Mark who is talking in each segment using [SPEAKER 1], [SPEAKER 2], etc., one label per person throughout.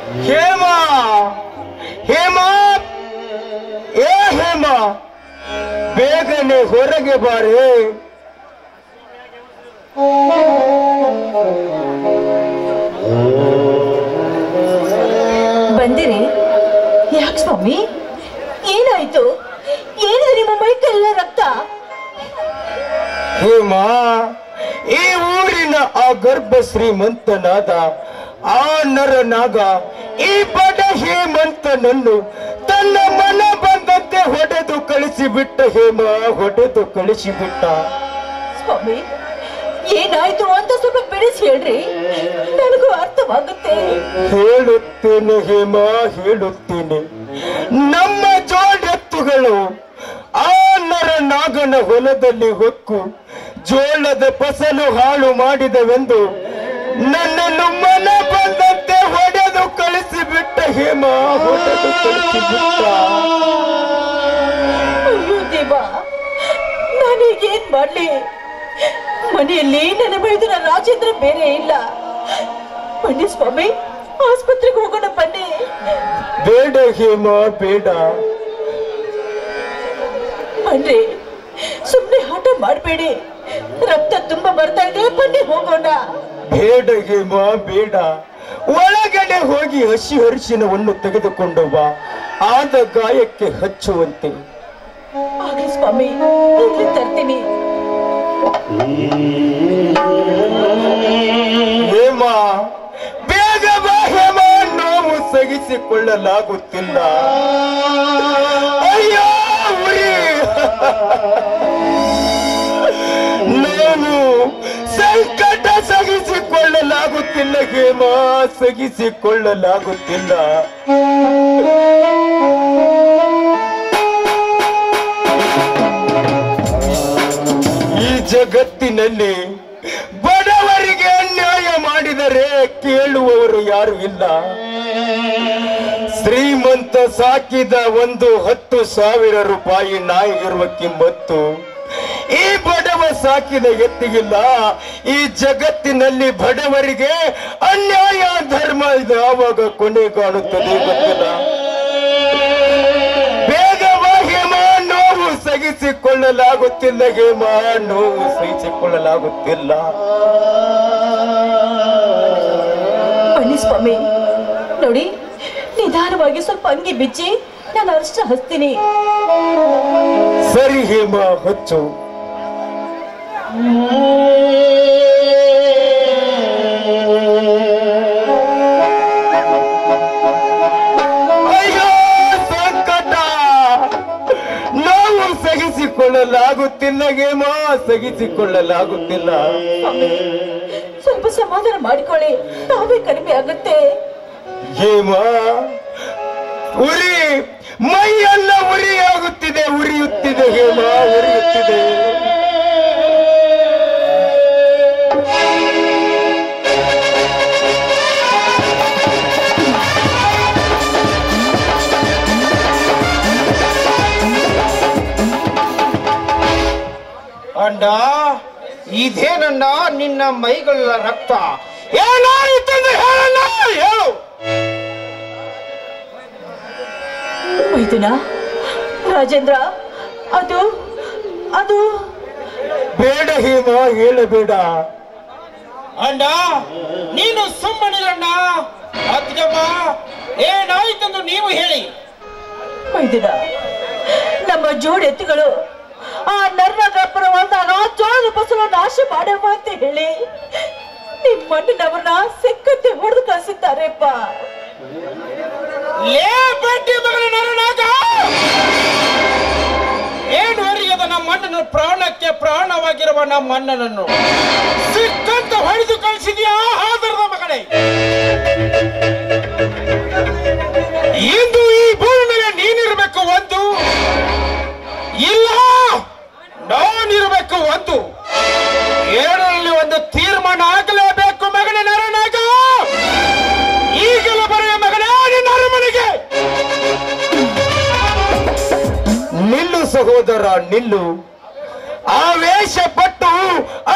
[SPEAKER 1] ಹೇಮ ಹೇಮ ಏ ಹೇಮ ಬೇಗನೆ ಹೊರಗೆ ಬಾರೆ
[SPEAKER 2] ಬಂದಿರಿ ಯಾಕೆ ಸ್ವಾಮಿ ಏನಾಯ್ತು ಏನಿದೆ ನಿಮ್ಮ ಮೈಕೆಲ್ಲ ರಕ್ತ
[SPEAKER 1] ಹೇಮ ಈ ಊರಿನ ಆ ಗರ್ಭ ಶ್ರೀಮಂತನಾದ ಆ ನರನಾಗ ಈ ಬಡ ಹೇಮಂತನನ್ನು ತನ್ನ ಮನ ಬಂದಂತೆ ಹೊಡೆದು ಕಳಿಸಿಬಿಟ್ಟ ಹೇಮ ಹೊಡೆದು ಕಳಿಸಿಬಿಟ್ಟ
[SPEAKER 2] ಸ್ವಾಮಿ ಏನಾಯ್ತು ಅಂತ ಸ್ವಲ್ಪ ಬಿಡಿಸಿ ಹೇಳ್ರಿ ನನಗೂ ಅರ್ಥವಾಗುತ್ತೆ
[SPEAKER 1] ಹೇಳುತ್ತೇನೆ ಹೇಮ ಹೇಳುತ್ತೇನೆ ನಮ್ಮ ಜೋಡೆತ್ತುಗಳು ಆ ನರನಾಗನ ಹೊಲದಲ್ಲಿ ಹೊಕ್ಕು ಜೋಳದ ಫಸಲು ಹಾಳು ಮಾಡಿದವೆಂದು ನನ್ನನ್ನು ಮನ ಬಂದಂತೆ ಹೊಡೆದು ಕಳಿಸಿಬಿಟ್ಟ ಹೇಮ ಹೊಡೆದು ಕಳಿಸಿಬಿಟ್ಟ
[SPEAKER 2] ಅಯ್ಯೋ ದೇವ ನಾನೀಗ ಏನ್ ಮಾಡ್ಲಿ ಮನೆಯಲ್ಲಿ ನನ್ನ ಬೈದನ ರಾಜೇಂದ್ರ ಬೇರೆ ಇಲ್ಲ ಬನ್ನಿ ಸ್ವಾಮಿ ಆಸ್ಪತ್ರೆಗೆ ಹೋಗೋಣ ಬನ್ನಿ
[SPEAKER 1] ಬೇಡ ಹೇಮ ಬೇಡ
[SPEAKER 2] ಬನ್ರಿ ಸುಮ್ನೆ ಹಠ ಮಾಡಬೇಡಿ ರಕ್ತ ತುಂಬಾ ಬರ್ತಾ ಇದೆ ಬನ್ನಿ ಹೋಗೋಣ
[SPEAKER 1] ಬೇಡ ಹೇಮ ಬೇಡ ಒಳಗಡೆ ಹೋಗಿ ಹಸಿ ಹರಿಶಿನವನ್ನು ತೆಗೆದುಕೊಂಡು ಬಾ ಆದ ಗಾಯಕ್ಕೆ ಹಚ್ಚುವಂತೆ
[SPEAKER 2] ಆಗ್ಲಿ ಸ್ವಾಮಿ ಈಗ್ಲೇ ತರ್ತೀನಿ
[SPEAKER 1] ಹೇಮ ಬೇಗ ಬಾ ಹೇಮ ನೋವು ಸಹಿಸಿಕೊಳ್ಳಲಾಗುತ್ತಿಲ್ಲ ಅಯ್ಯೋ ಉರಿ ನೋವು ಸಂಕಟ ಸಹಿಸಿಕೊಳ್ಳಲಾಗುತ್ತಿಲ್ಲ ಹೇಮ ಸಹಿಸಿಕೊಳ್ಳಲಾಗುತ್ತಿಲ್ಲ ಈ ಜಗತ್ತಿನಲ್ಲಿ ಬಡವರಿಗೆ ಅನ್ಯಾಯ ಮಾಡಿದರೆ ಕೇಳುವವರು ಯಾರು ಇಲ್ಲ ಶ್ರೀಮಂತ ಸಾಕಿದ ಒಂದು ಹತ್ತು ಸಾವಿರ ರೂಪಾಯಿ ನಾಯಿ ಇರುವ ಕಿಮ್ಮತ್ತು ಈ ಬಡವ ಸಾಕಿದ ಎತ್ತಿಗಿಲ್ಲ ಈ ಜಗತ್ತಿನಲ್ಲಿ ಬಡವರಿಗೆ ಅನ್ಯಾಯ ಧರ್ಮ ಇದು ಯಾವಾಗ ಕೊನೆ ಕಾಣುತ್ತದೆ ಗೊತ್ತಿಲ್ಲ ಬೇಗ ಬಾ ಹೇಮ ನೋವು ಸಹಿಸಿಕೊಳ್ಳಲಾಗುತ್ತಿಲ್ಲ ಹೇಮ ನೋವು ಸಹಿಸಿಕೊಳ್ಳಲಾಗುತ್ತಿಲ್ಲ
[SPEAKER 2] ಬನ್ನಿ ಸ್ವಾಮಿ ನೋಡಿ ನಿಧಾನವಾಗಿ ಸ್ವಲ್ಪ ಅಂಗಿ ಬಿಚ್ಚಿ ನಾನು ಅರ್ಶ ಹಚ್ತೀನಿ
[SPEAKER 1] ಸರಿ ಹೇಮ ಹಚ್ಚು ಅಯ್ಯೋ ಸಂಕಟ ನಾವು ಸಹಿಸಿಕೊಳ್ಳಲಾಗುತ್ತಿಲ್ಲ ಹೇಮ ಸಹಿಸಿಕೊಳ್ಳಲಾಗುತ್ತಿಲ್ಲ
[SPEAKER 2] ಸ್ವಾಮಿ ಸ್ವಲ್ಪ ಸಮಾಧಾನ ಮಾಡಿಕೊಳ್ಳಿ ತಾವೇ ಕಡಿಮೆ ಆಗುತ್ತೆ
[SPEAKER 1] ಹೇಮ ಉರಿ ಮೈಯೆಲ್ಲ ಉರಿಯಾಗುತ್ತಿದೆ ಉರಿಯುತ್ತಿದೆ ಹೇಮ ಉರಿಯುತ್ತಿದೆ
[SPEAKER 3] ಅಂಡ ಇದೇನಣ್ಣ ನಿನ್ನ ಮೈಗಳ ರಕ್ತ
[SPEAKER 1] ಏನಾಯಿತೆಂದು ಹೇಳಣ್ಣ ಹೇಳು
[SPEAKER 2] ಮೈದುನ ರಾಜೇಂದ್ರ ಅದು ಅದು
[SPEAKER 1] ಬೇಡ ಹೇಮ ಹೇಳಬೇಡ
[SPEAKER 3] ಅಂಡ ನೀನು ಸುಮ್ಮನಿರಣ್ಣ ಅದ್ಗಮ್ಮ ಏನಾಯ್ತೆಂದು ನೀವು ಹೇಳಿ
[SPEAKER 2] ಮೈದುನ ನಮ್ಮ ಜೋಡೆತ್ತುಗಳು ಆ ನರ್ನಗಪ್ಪರ ಹೊಲ್ದಾಗ ಜೋಳದ ಫಸಲು ನಾಶ ಮಾಡವ ಅಂತ ಹೇಳಿ ನಿಮ್ಮ ಮಣ್ಣಿನವ್ರನ್ನ ಸಿಕ್ಕತ್ತೆ ಹೊಡೆದು ಕಳಿಸಿದ್ದಾರೆಪ್ಪ
[SPEAKER 3] ಲೇ ಬಡ್ಡಿ ಮಗಳ ನರನಾಗ ಏನು ಅರಿಯದ ನಮ್ಮ ಅಣ್ಣನ ಪ್ರಾಣಕ್ಕೆ ಪ್ರಾಣವಾಗಿರುವ ನಮ್ಮ ಅಣ್ಣನನ್ನು ಸಿಕ್ಕಂತ ಹೊಡೆದು ಕಳಿಸಿದ್ಯಾ ಹಾದರದ ಮಗನೇ ಇಂದು ಈ ಭೂಮಿ ಮೇಲೆ ನೀನಿರ್ಬೇಕು ಒಂದು ಇಲ್ಲ ನಾನಿರ್ಬೇಕು ಒಂದು ಎರಡರಲ್ಲಿ ಒಂದು ತೀರ್ಮಾನ ಆಗಲೇಬೇಕು ಮಗನೇ ನರನಾಗ ಈಗಲೂ ಬರೆಯ ಮಗನೇ ನಿನ್ನ ಅರಮನೆಗೆ
[SPEAKER 1] ನಿಲ್ಲು ಸಹೋದರ ನಿಲ್ಲು ಆವೇಶ ಪಟ್ಟು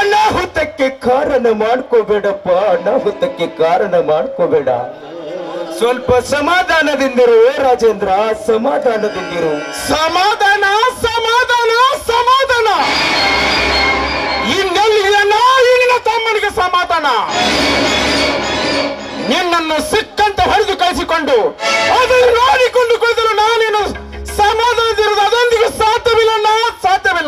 [SPEAKER 1] ಅನಾಹುತಕ್ಕೆ ಕಾರಣ ಮಾಡ್ಕೋಬೇಡಪ್ಪ ಅನಾಹುತಕ್ಕೆ ಕಾರಣ ಮಾಡ್ಕೋಬೇಡ ಸ್ವಲ್ಪ ಸಮಾಧಾನದಿಂದಿರು ರಾಜೇಂದ್ರ ಸಮಾಧಾನದಿಂದಿರು
[SPEAKER 3] ಸಮಾಧಾನ ಸಮಾಧಾನ ಸಮಾಧಾನ ಇನ್ನೆಲ್ಲಿನ ನಿನ್ನ ತಮ್ಮನಿಗೆ ಸಮಾಧಾನ ನಿನ್ನನ್ನು ಸಿಕ್ಕಂತ ಹೊಡೆದು ಕಳಿಸಿಕೊಂಡು ಅದನ್ನು ನೋಡಿಕೊಂಡು ಕುಳಿತರು ನಾನೇನು ಸಮಾಧಾನದಿರುವುದು ಅದೊಂದಿಗೂ ಸಾಧ್ಯವಿಲ್ಲ ನಾ ಸಾಧ್ಯವಿಲ್ಲ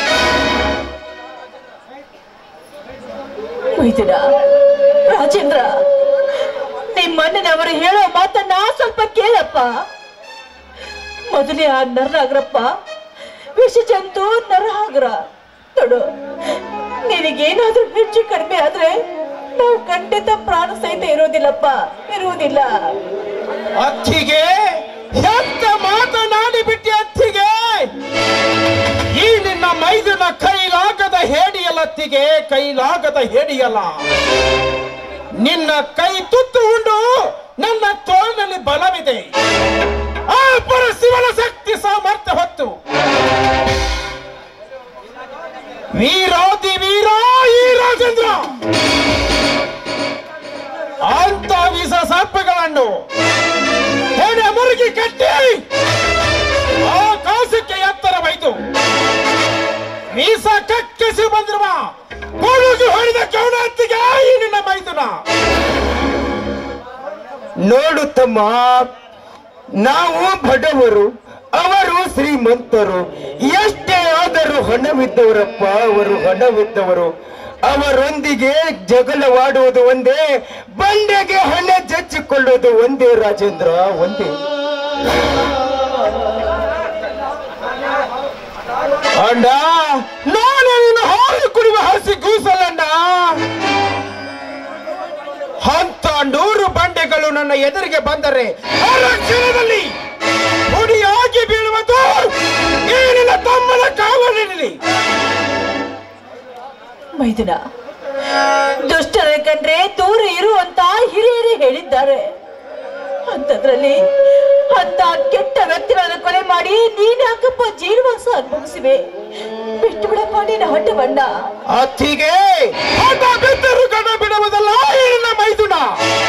[SPEAKER 2] ಮೈದುನ ರಾಜೇಂದ್ರ ನಿಮ್ಮಣ್ಣನವರು ಹೇಳೋ ಮಾತನ್ನ ಸ್ವಲ್ಪ ಕೇಳಪ್ಪ ಮೊದಲೇ ಆ ನರನಾಗ್ರಪ್ಪ ವಿಷ ಜಂತು ನರಹಾಗ್ರ ನೋಡು ನಿನಗೇನಾದ್ರೂ ಹೆಚ್ಚು ಕಡಿಮೆ ಆದ್ರೆ ನಾವು ಖಂಡಿತ ಪ್ರಾಣ ಸಹಿತ ಇರೋದಿಲ್ಲಪ್ಪ ಇರುವುದಿಲ್ಲ
[SPEAKER 3] ಅತ್ತಿಗೆ ಎಂತ ಮಾತನಾಡಿ ಬಿಟ್ಟಿ ಅತ್ತಿಗೆ ಈ ನಿನ್ನ ಮೈದನ ಕೈಲಾಗದ ಹೇಡಿಯಲ್ಲ ಅತ್ತಿಗೆ ಕೈಲಾಗದ ಹೇಡಿಯಲ್ಲ ನಿನ್ನ ಕೈ ತುತ್ತು ಉಂಡು ನನ್ನ ತೋಳಿನಲ್ಲಿ ಬಲವಿದೆ ಆ ಪರಶಿವನ ಶಕ್ತಿ ಸಾಮರ್ಥ್ಯ ಹೊತ್ತು ವೀರಾದಿ ವೀರ ಈ ರಾಜೇಂದ್ರ ಅಂತ ವಿಷ ಸರ್ಪಗಳನ್ನು ಹೆಣೆ ಮುರುಗಿ ಕಟ್ಟಿ ಆಕಾಶಕ್ಕೆ ಎತ್ತರವಾಯಿತು ಮೀಸ ಕಕ್ಕಸಿ ಬಂದಿರುವ ಮುಳುಗಿ ಹೊಡೆದ ಕವನತ್ತಿಗೆ ಈ ನಿನ್ನ ಮೈದುನ
[SPEAKER 1] ನೋಡು ತಮ್ಮ ನಾವು ಬಡವರು ಅವರು ಶ್ರೀಮಂತರು ಎಷ್ಟೇ ಆದರೂ ಹಣವಿದ್ದವರಪ್ಪ ಅವರು ಹಣವಿದ್ದವರು ಅವರೊಂದಿಗೆ ಜಗಳವಾಡುವುದು ಒಂದೇ ಬಂಡೆಗೆ ಹಣ ಜಚ್ಚಿಕೊಳ್ಳುವುದು ಒಂದೇ ರಾಜೇಂದ್ರ ಒಂದೇ
[SPEAKER 3] ಅಣ್ಣ ನಾನು ನಿನ್ನ ಹಾಲು ಕುಡಿಯುವ ಹಸಿ ಗೂಸಲಣ್ಣ ಅಂತ ನೂರು ಬಂಡೆಗಳು ನನ್ನ ಎದುರಿಗೆ ಬಂದರೆ ಆ ಕ್ಷಣದಲ್ಲಿ ಹುಡಿಯಾಗಿ ಬೀಳುವುದು ಈ ನಿನ್ನ ತಮ್ಮನ ಕಾವಲಿನಲ್ಲಿ
[SPEAKER 2] ಮೈದುನ ದುಷ್ಟರ ಕಂಡ್ರೆ ದೂರ ಇರು ಅಂತ ಹಿರಿಯರೇ ಹೇಳಿದ್ದಾರೆ ಅಂತದ್ರಲ್ಲಿ ಅಂತ ಕೆಟ್ಟ ವ್ಯಕ್ತಿಗಳನ್ನು ಕೊಲೆ ಮಾಡಿ ನೀನ್ ಯಾಕಪ್ಪ ಜೀವವಾಸ ಅನುಭವಿಸಿವೆ ಬಿಟ್ಟು ಬಿಡಪ್ಪ ನಿನ್ನ ಹೊಟ್ಟೆ ಬಣ್ಣ
[SPEAKER 3] ಅತ್ತಿಗೆ ಹಠ ಬಿದ್ದರು ಕಣ ಬಿಡುವುದಲ್ಲ ಈ ನಿನ್ನ ಮೈದುನ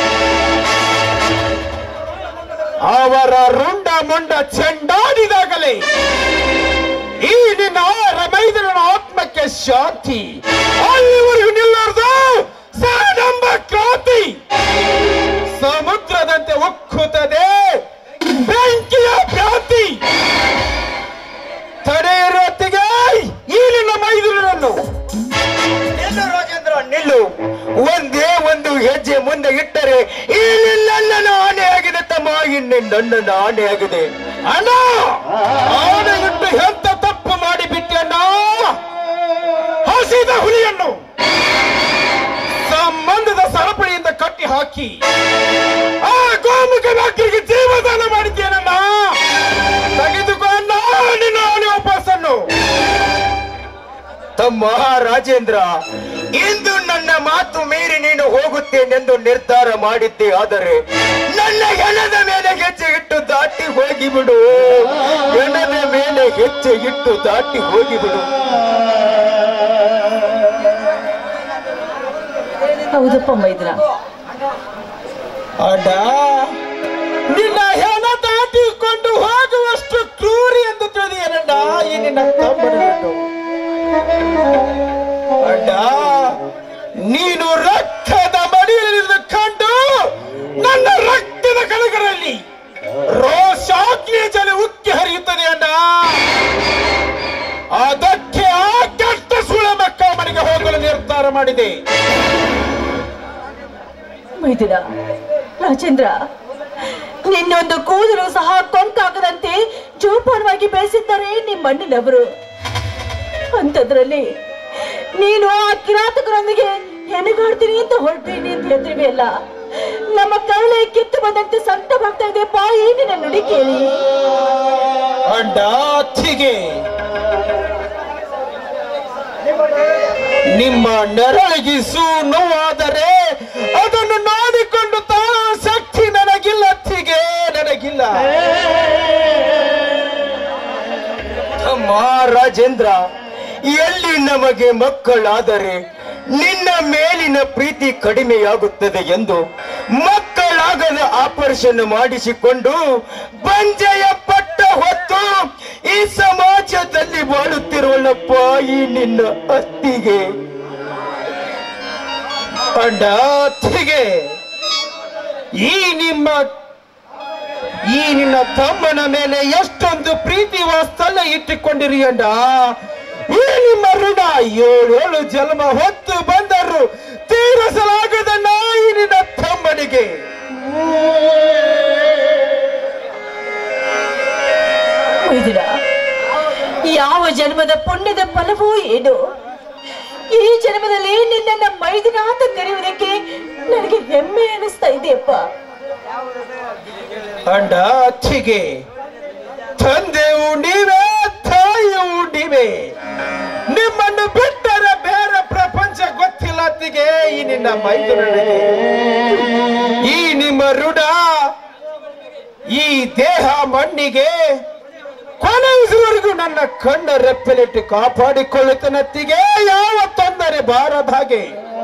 [SPEAKER 3] ಅವರ ರುಂಡ ಮುಂಡ ಚೆಂಡಾಡಿದಾಗಲೇ ಈ ನಿನ್ನ ಆರ ಮೈದನ ಆತ್ಮಕ್ಕೆ ಶಾಂತಿ ಅಲ್ಲಿವರೆಗೂ ನಿಲ್ಲಾರ್ದು ಸಾಡಂಬ ಕ್ರಾಂತಿ ಸಮುದ್ರದಂತೆ ಉಕ್ಕುತ್ತದೆ ಬೆಂಕಿಯ ಭ್ರಾಂತಿ ತಡೆಯಿರೊತ್ತಿಗೆ ಈ ನಿನ್ನ ಮೈದುನನ್ನು
[SPEAKER 1] ನಿಲ್ಲು ರಾಜೇಂದ್ರ ನಿಲ್ಲು ಒಂದೇ ಒಂದು ಹೆಜ್ಜೆ ಮುಂದೆ ಇಟ್ಟರೆ ಈ ನಿನ್ನಣ್ಣನ ಆನೆಯಾಗಿದೆ ತಮ್ಮ ಇನ್ನೆನ್ನಣ್ಣನ ಆನೆಯಾಗಿದೆ
[SPEAKER 3] ಅಣ್ಣ ಆನೆಗಿಟ್ಟು ಎಂತ ತಪ್ಪು ಮಾಡಿ ಬಿಟ್ಟಣ್ಣ ಹಸಿದ ಹುಲಿಯನ್ನು ಸಂಬಂಧದ ಸರಪಳಿಯಿಂದ ಕಟ್ಟಿ ಹಾಕಿ ಆ ಗೋಮುಖ ವ್ಯಕ್ತಿಗೆ ಜೀವದಾನ ಮಾಡಿದ್ದೇನಣ್ಣ ತೆಗೆದುಕೊಂಡ ನಿನ್ನ ಆನೆ ವಾಪಸ್ಸನ್ನು
[SPEAKER 1] ತಮ್ಮ ರಾಜೇಂದ್ರ ಇಂದು ನನ್ನ ಮಾತು ಮೀರಿ ನೀನು ಹೋಗುತ್ತೇನೆಂದು ನಿರ್ಧಾರ ಮಾಡಿದ್ದೆ ಆದರೆ ನನ್ನ ಹೆಣದ ಮೇಲೆ ಹೆಜ್ಜೆ ಇಟ್ಟು ದಾಟಿ ಹೋಗಿಬಿಡು ಹೆಣದ ಮೇಲೆ ಹೆಜ್ಜೆ ಇಟ್ಟು ದಾಟಿ ಹೋಗಿಬಿಡು
[SPEAKER 2] ಹೌದಪ್ಪ ಮೈದುನ
[SPEAKER 3] ಅಡ ನಿನ್ನ ಹೆಣ ದಾಟಿಕೊಂಡು ಹೋಗುವಷ್ಟು ಕ್ರೂರಿ ಎಂದು ತಿಳಿದಿಯನಣ್ಣ ಈ ನಿನ್ನ ತಮ್ಮನನ್ನು ಅಡ್ಡ ನೀನು ರಕ್ತದ ಮಡಿಯಲ್ಲಿ ಕಂಡು ನನ್ನ ರಕ್ತದ ಕಣಗಳಲ್ಲಿ ರೋಷಾಗ್ನಿಯ ಜಲ ಉಕ್ಕಿ ಹರಿಯುತ್ತದೆ ಅಣ್ಣ ಅದಕ್ಕೆ ಆ ಕೆಟ್ಟ ಸುಳ ಮಕ್ಕ ಮನೆಗೆ ಹೋಗಲು ನಿರ್ಧಾರ ಮಾಡಿದೆ
[SPEAKER 2] ಮೈದುನ ರಾಜೇಂದ್ರ ನಿನ್ನೊಂದು ಕೂದಲು ಸಹ ಕೊಂಕಾಗದಂತೆ ಜೋಪಾನವಾಗಿ ಬೆಳೆಸಿದ್ದಾರೆ ನಿಮ್ಮ ಮಣ್ಣಿನವರು ಅಂಥದ್ರಲ್ಲಿ ನೀನು ಆ ಕಿರಾತಕರೊಂದಿಗೆ ಹೆಣಗಾಡ್ತೀನಿ ಅಂತ ಹೊರಟೀನಿ ಅಂತ ಹೇಳ್ತೀವಿ ಅಲ್ಲ ನಮ್ಮ ಕರಳೆ ಕಿತ್ತು ಬಂದಂತೆ ಸಂಕಟವಾಗ್ತಾ ಇದೆ ಬಾಯಿ ನಿನ್ನ ನುಡಿ ಕೇಳಿ
[SPEAKER 3] ಅಂಡಾತಿಗೆ ನಿಮ್ಮ ನೆರಳಿಗಿಸು ನೋವಾದರೆ ಅದನ್ನು ನೋಡಿಕೊಂಡು ತಾಳೋ ಶಕ್ತಿ ನನಗಿಲ್ಲ ಅತ್ತಿಗೆ ನನಗಿಲ್ಲ
[SPEAKER 1] ತಮ್ಮ ರಾಜೇಂದ್ರ ಎಲ್ಲಿ ನಮಗೆ ಮಕ್ಕಳಾದರೆ ನಿನ್ನ ಮೇಲಿನ ಪ್ರೀತಿ ಕಡಿಮೆಯಾಗುತ್ತದೆ ಎಂದು ಮಕ್ಕಳ ಆಗದ ಆಪರೇಷನ್ ಮಾಡಿಸಿಕೊಂಡು ಬಂಜೆಯ ಪಟ್ಟ ಹೊತ್ತು ಈ ಸಮಾಜದಲ್ಲಿ ಬಾಳುತ್ತಿರುವಲ್ಲಪ್ಪ ಈ ನಿನ್ನ ಅತ್ತಿಗೆ
[SPEAKER 3] ಅಂಡ ತಿಗೆ ಈ ನಿಮ್ಮ ಈ ನಿನ್ನ ತಮ್ಮನ ಮೇಲೆ ಎಷ್ಟೊಂದು ಪ್ರೀತಿ ವಾತ್ಸಲ್ಯ ಇಟ್ಟುಕೊಂಡಿರಿ ಅಂಡ ಈ ನಿಮ್ಮ ಋಣ ಏಳೇಳು ಜನ್ಮ ಹೊತ್ತು ಬಂದರು ತೀರಿಸಲಾಗದ ನಾಯಿ ನಿನ್ನ ತಮ್ಮನಿಗೆ
[SPEAKER 2] ಮೈದುನ ಯಾವ ಜನ್ಮದ ಪುಣ್ಯದ ಫಲವೋ ಏನು ಈ ಜನ್ಮದಲ್ಲಿ ನಿನ್ನನ್ನ ಮೈದಿನ ಅಂತ ಕರೆಯುವುದಕ್ಕೆ ನನಗೆ ಹೆಮ್ಮೆ ಅನಿಸ್ತಾ ಇದೆಯಪ್ಪ
[SPEAKER 3] ಅಂಡ ಅತ್ತಿಗೆ ತಂದೆಯು ನೀವೇ ತಾಯಿಯು ನೀವೇ ನಿಮ್ಮನ್ನು ಬಿಟ್ಟರೆ ಬೇರೆ ಪ್ರಪಂಚ ಗೊತ್ತಿಲ್ಲ ಅತ್ತಿಗೆ ಈ ನಿನ್ನ ಮೈದುನನಿಗೆ ಈ ನಿಮ್ಮ ಋಣ ಈ ದೇಹ ಮಣ್ಣಿಗೆ ಕೊನೆಯವರೆಗೂ ನನ್ನ ಕಣ್ಣ ರೆಪ್ಪೆಲಿಟ್ಟು ಕಾಪಾಡಿಕೊಳ್ಳುತ್ತನತ್ತಿಗೆ ಯಾವ ತೊಂದರೆ ಬಾರದ ಹಾಗೆ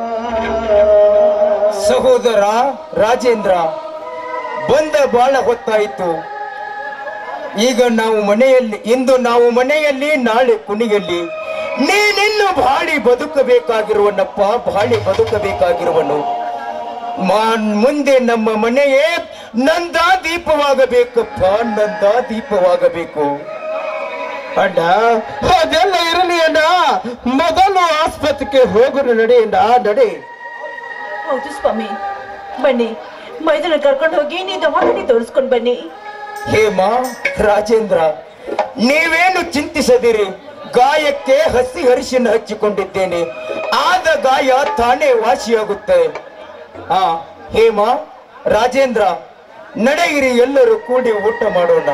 [SPEAKER 1] ಸಹೋದರ ರಾಜೇಂದ್ರ ಬಂದ ಬಹಳ ಹೊತ್ತಾಯಿತು ಈಗ ನಾವು ಮನೆಯಲ್ಲಿ ಇಂದು ನಾವು ಮನೆಯಲ್ಲಿ ನಾಳೆ ಕುಣಿಯಲ್ಲಿ ನೀನಿನ್ನು ಬಾಳಿ ಬದುಕಬೇಕಾಗಿರುವನಪ್ಪ ಬಾಳಿ ಬದುಕಬೇಕಾಗಿರುವನು ಮಾ- ಮುಂದೆ ನಮ್ಮ ಮನೆಯೇ ನಂದ ದೀಪವಾಗಬೇಕಪ್ಪ ನಂದ ದೀಪವಾಗಬೇಕು
[SPEAKER 3] ಅಣ್ಣ ಅದೆಲ್ಲ ಇರಲಿ ಅಣ್ಣ ಮೊದಲು ಆಸ್ಪತ್ರೆಗೆ ಹೋಗೋಣ ನಡಿ ಅಣ್ಣ ನಡಿ
[SPEAKER 2] ಹೌದು ಸ್ವಾಮಿ ಬನ್ನಿ ಮೈದನ ಕರ್ಕೊಂಡು ಹೋಗಿ ನೀ ದವಾಖಾನೆ ತೋರಿಸ್ಕೊಂಡು ಬನ್ನಿ
[SPEAKER 1] ಹೇಮಾ ರಾಜೇಂದ್ರ ನೀವೇನು ಚಿಂತಿಸದಿರಿ ಗಾಯಕ್ಕೆ ಹಸಿ ಹರಿಶಿನ ಹಚ್ಚಿಕೊಂಡಿದ್ದೇನೆ ಆದ ಗಾಯ ತಾನೇ ವಾಸಿಯಾಗುತ್ತೆ ಆ ಹೇಮಾ ರಾಜೇಂದ್ರ ನಡೆಯಿರಿ ಎಲ್ಲರೂ ಕೂಡಿ ಊಟ ಮಾಡೋಣ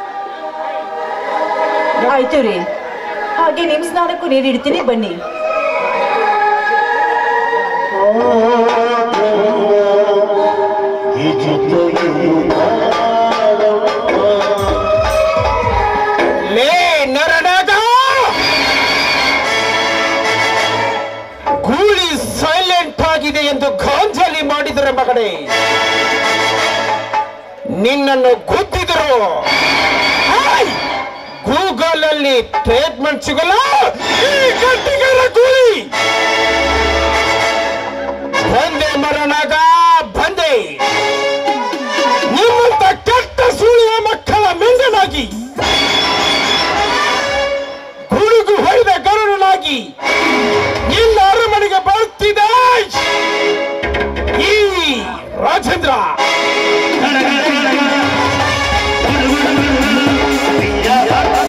[SPEAKER 2] ಆಯ್ತು ರೀ ಹಾಗೆ ನಿಮ್ ಸ್ನಾನಕ್ಕೂ ನೀರು ಇಡ್ತೀನಿ ಬನ್ನಿ
[SPEAKER 3] ಲೇ ನರನಾಗ ಗೂಳಿ ಸೈಲೆಂಟ್ ಆಗಿದೆ ಎಂದು ಗಾಂಜಲಿ ಮಾಡಿದರೆ ಮಗನೇ ನಿನ್ನನ್ನು ಗುದ್ದಿದರು ಗೂಗಲ್ ಅಲ್ಲಿ ಟ್ರೀಟ್ಮೆಂಟ್ ಸಿಗಲ್ಲ ಈ ಗಟ್ಟಿಗರ ಗೂಳಿ ಬಂದೆ ಮರನಾಗ ಬಂದೆ ನಿಮ್ಮಂತ ಕೆಟ್ಟ ಸುಳಿಯ ಮಕ್ಕಳ ಮೆಂಗನಾಗಿ ಗುಡುಗು ಹೊಡೆದ ಗರುಡನಾಗಿ ನಿನ್ನ ಅರಮನೆಗೆ ಬರುತ್ತಿದೆ ಈ ರಾಜೇಂದ್ರ